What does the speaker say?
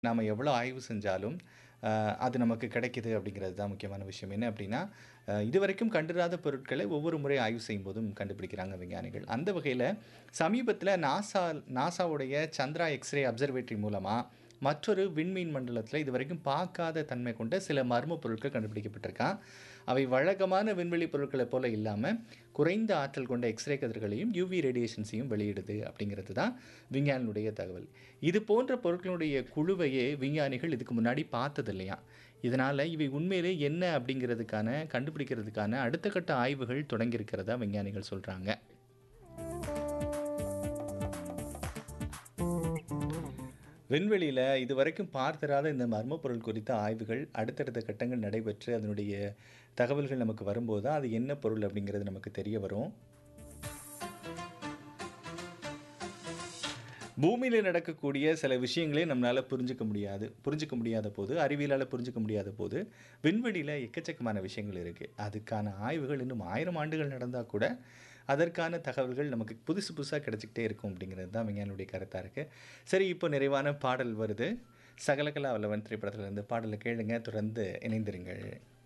நாம எவ்வளோ ஆய்வு செஞ்சாலும், அ அது நமக்கு கிடைக்குது அப்படிங்கிறது தான் முக்கியமான விஷயம். என்ன அப்படின்னா, அ இதுவரைக்கும் கண்டிராத பொருட்களை ஒவ்வொரு முறை ஆய்வு செய்யும்போதும் கண்டுபிடிக்கிறாங்க விஞ்ஞானிகள். அந்த வகையில சமீபத்தில நாசா நாசாவுடைய சந்திரா எக்ஸ்ரே அப்சர்வேட்டரி மூலமா மற்றொரு விண்மீன் மண்டலத்தில இதுவரைக்கும் பார்க்காத தன்மை கொண்ட சில மர்ம பொருட்கள் கண்டுபிடிக்கப்பட்டிருக்காம். அவை வழக்கமான விண்வெளி பொருட்களைப் போல இல்லாம, குறைந்த ஆற்றல் கொண்ட எக்ஸ்ரே கதிர்களையும், யுவி ரேடியேஷன்ஸையும் வெளியிடுது அப்படிங்கிறது தான் விஞ்ஞானிகளுடைய தகவல். இது போன்ற பொருட்களுடைய குழுவையே விஞ்ஞானிகள் இதுக்கு முன்னாடி பார்த்தது இல்லையாம். இதனால இவை உண்மையிலே என்ன அப்படிங்கிறதுக்கான கண்டுபிடிக்கிறதுக்கான அடுத்த கட்ட ஆய்வுகள் தொடங்கியிருக்கிறதா விஞ்ஞானிகள் சொல்றாங்க. விண்வெளியில இதுவரைக்கும் பார்த்திராத இந்த மர்ம பொருள் குறித்த ஆய்வுகள் அடுத்தடுத்த கட்டங்கள் நடைபெற்று, அதனுடைய தகவல்கள் நமக்கு வரும்போது தான், அது என்ன பொருள் அப்படிங்கிறது நமக்கு தெரிய வரும். பூமியில நடக்கக்கூடிய சில விஷயங்களே நம்மளால புரிஞ்சுக்க முடியாது. புரிஞ்சுக்க முடியாத போது, அறிவியலால புரிஞ்சுக்க முடியாத போது, விண்வெளியில எக்கச்சக்கமான விஷயங்கள் இருக்கு. அதுக்கான ஆய்வுகள் இன்னும் 1000 ஆண்டுகள் நடந்தா கூட, அதற்கான தகவல்கள் நமக்கு புதுசு புதுசா கிடைச்சுக்கிட்டே இருக்கும் அப்படிங்கிறது தான் விஞ்ஞானிகளுடைய கருத்தா இருக்கு. சரி, இப்போ நிறைவான பாடல் வருது. சகலகலா வல்லவன் திரைப்படத்திலிருந்து பாடல கேளுங்க. தொடர்ந்து இணைந்திருங்கள்.